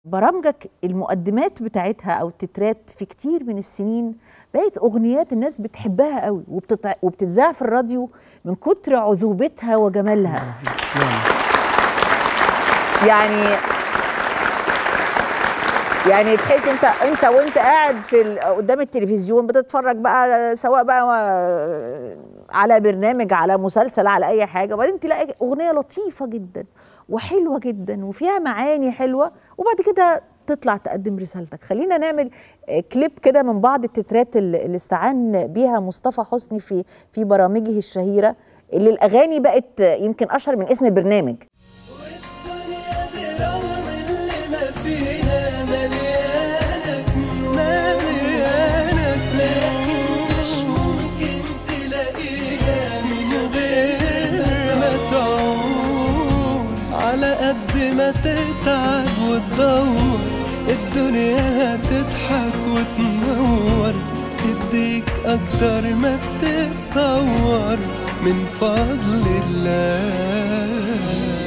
برامجك المقدمات بتاعتها او التترات في كتير من السنين بقت اغنيات الناس بتحبها قوي وبتتع... وبتتذاع في الراديو من كتر عذوبتها وجمالها يعني يعني تحس انت انت وانت قاعد في ال- قدام التلفزيون بتتفرج بقى سواء بقى على برنامج على مسلسل على اي حاجه وبعدين تلاقي اغنيه لطيفه جدا وحلوه جدا وفيها معاني حلوه وبعد كده تطلع تقدم رسالتك خلينا نعمل آه، كليب كده من بعض التترات اللي اللي استعان بيها مصطفى حسني في في برامجه الشهيره اللي الاغاني بقت آه، يمكن اشهر من اسم البرنامج والدنيا دي رغم اللي ما فيها مليانك مليانك لكن مش ممكن تلاقيها من غير ما تعوز على قد ما تتعب وتدور الدنيا هتضحك وتنور تديك أكتر ما بتتصور من فضل الله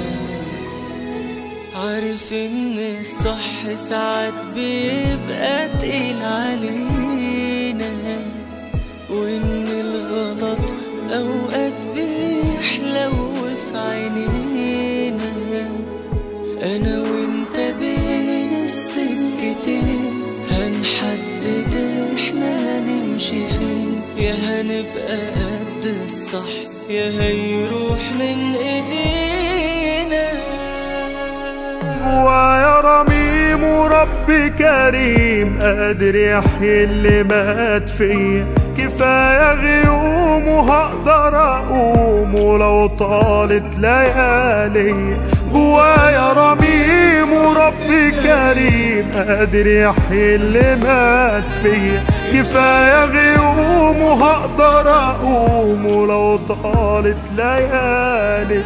عارف ان الصح ساعات بيبقى تقيل علينا وان الغلط اوقات بيحلو في عينينا انا وانت بين السكتين هنحدد احنا هنمشي فين يا هنبقى قد الصح يا هيروح من ايدينا ويا رميم ورب كريم قادر يحيي اللي مات فيا كفاية غيوم وهقدر أقوم ولو طالت ليالي جوايا رميم ورب كريم قادر يحيي اللي مات فيا كفاية غيوم وهقدر أقوم ولو طالت ليالي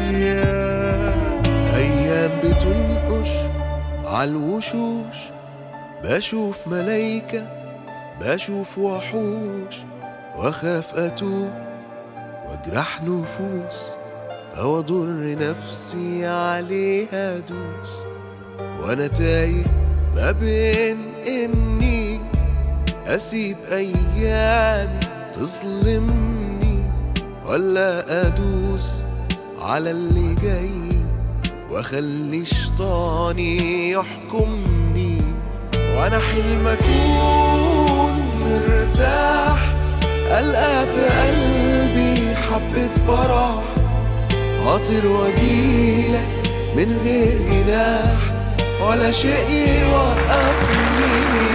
أيام بتنقش عالوشوش بشوف ملايكة بشوف وحوش وأخاف أتوه وأجرح نفوس أو أضر نفسي عليها أدوس وأنا تايه ما بين إني أسيب أيامي تظلمني ولا أدوس على اللي جاي واخلي شيطاني يحكمني وانا حلم اكون مرتاح القى في قلبي حبة براح اطير واجيلك من غير جناح ولا شيء يوقفني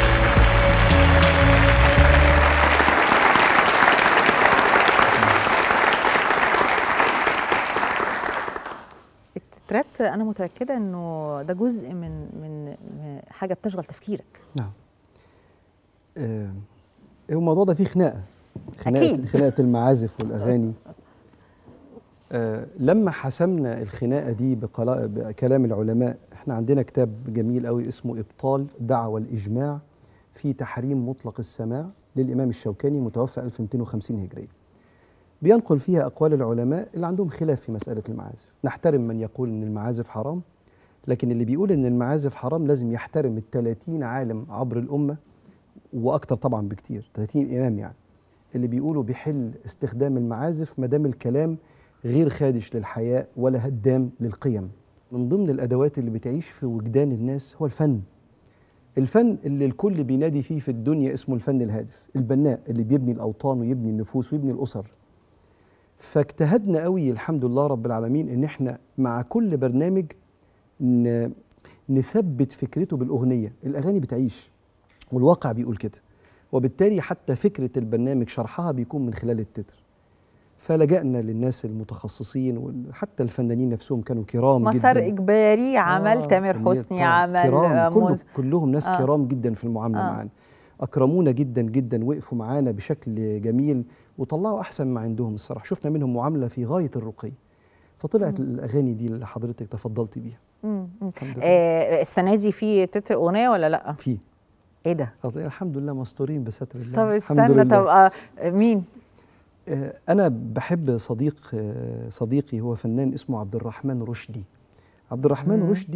التترات انا متاكده انه ده جزء من من من حاجه بتشغل تفكيرك نعم آه، هو الموضوع ده فيه خناقه خناقه أكيد. خناقه المعازف والاغاني آه، لما حسمنا الخناقه دي بقلا- بكلام العلماء احنا عندنا كتاب جميل قوي اسمه ابطال دعوى الاجماع في تحريم مطلق السماع للامام الشوكاني متوفى 1250 هجريه بينقل فيها اقوال العلماء اللي عندهم خلاف في مساله المعازف نحترم من يقول ان المعازف حرام لكن اللي بيقول ان المعازف حرام لازم يحترم ال 30 عالم عبر الامه واكتر طبعا بكتير 30 امام يعني اللي بيقولوا بيحل استخدام المعازف ما دام الكلام غير خادش للحياء ولا هدام للقيم من ضمن الادوات اللي بتعيش في وجدان الناس هو الفن الفن اللي الكل بينادي فيه في الدنيا اسمه الفن الهادف البناء اللي بيبني الاوطان ويبني النفوس ويبني الاسر فاجتهدنا قوي الحمد لله رب العالمين ان احنا مع كل برنامج ن- نثبت فكرته بالاغنيه الاغاني بتعيش والواقع بيقول كده وبالتالي حتى فكره البرنامج شرحها بيكون من خلال التتر فلجأنا للناس المتخصصين وحتى الفنانين نفسهم كانوا كرام مسار جدا اجباري عمل آه، تامر جميل حسني طبعاً. عمل كرام آه، كله موز- كلهم ناس آه. آه. كرام جدا في المعامله آه. آه. معانا اكرمونا جدا جدا وقفوا معانا بشكل جميل وطلعوا احسن ما عندهم الصراحه شفنا منهم معامله في غايه الرقي فطلعت الاغاني دي اللي حضرتك تفضلتي بيها مم، مم. الحمد لله آه السنه دي في تتر اغنيه ولا لا في ايه ده أصل الحمد لله مستورين بستر الله طب الحمد استنى لله. طب آه مين آه، أنا بحب صديق آه، صديقي هو فنان اسمه عبد الرحمن رشدي عبد الرحمن مم. رشدي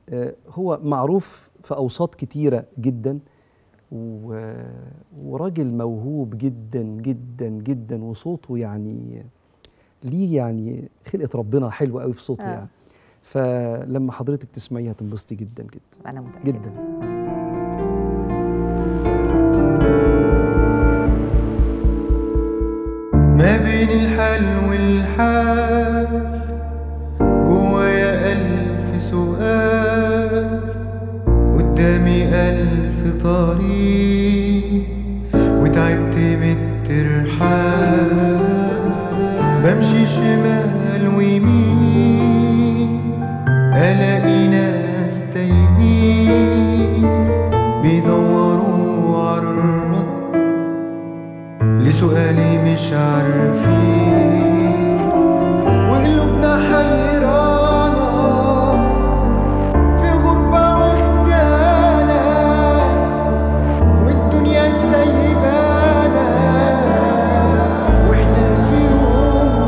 آه، هو معروف في اوساط كتيره جدا و- وراجل موهوب جدا جدا جدا وصوته يعني ليه يعني خلقه ربنا حلوه قوي في صوته آه. يعني فلما حضرتك تسمعيه هتنبسطي جدا جدا انا متاكده جدا ما بين الحال والحال جوايا ألف سؤال قدامي ألف طريق وتعبت من الترحال بمشي شمال ويمين ألاقي ناس تايهين بيدوروا عالرد لسؤالي مش عارفين وقلوبنا حيرانة في غربة واخدانا والدنيا سايبانا واحنا في يوم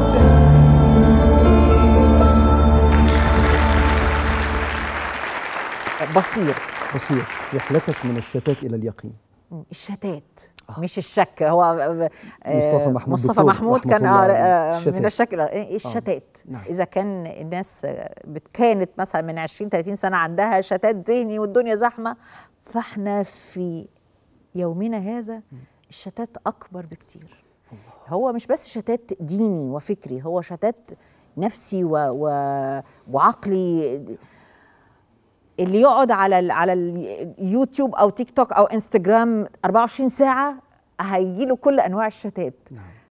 بصير بصير رحلتك من الشتات الى اليقين الشتات مش الشك هو آه، مصطفى محمود مصطفى دكتور محمود رحمة كان الله آه، عليه. آه، الشتات. من الشك لا، إيه الشتات نعم. اذا كان الناس آه، بت- كانت مثلا من 20 30 سنه عندها شتات ذهني والدنيا زحمه فاحنا في يومنا هذا الشتات اكبر بكتير هو مش بس شتات ديني وفكري هو شتات نفسي و... و... وعقلي اللي يقعد على ال على اليوتيوب او تيك توك او انستجرام 24 ساعه هيجي له كل انواع الشتات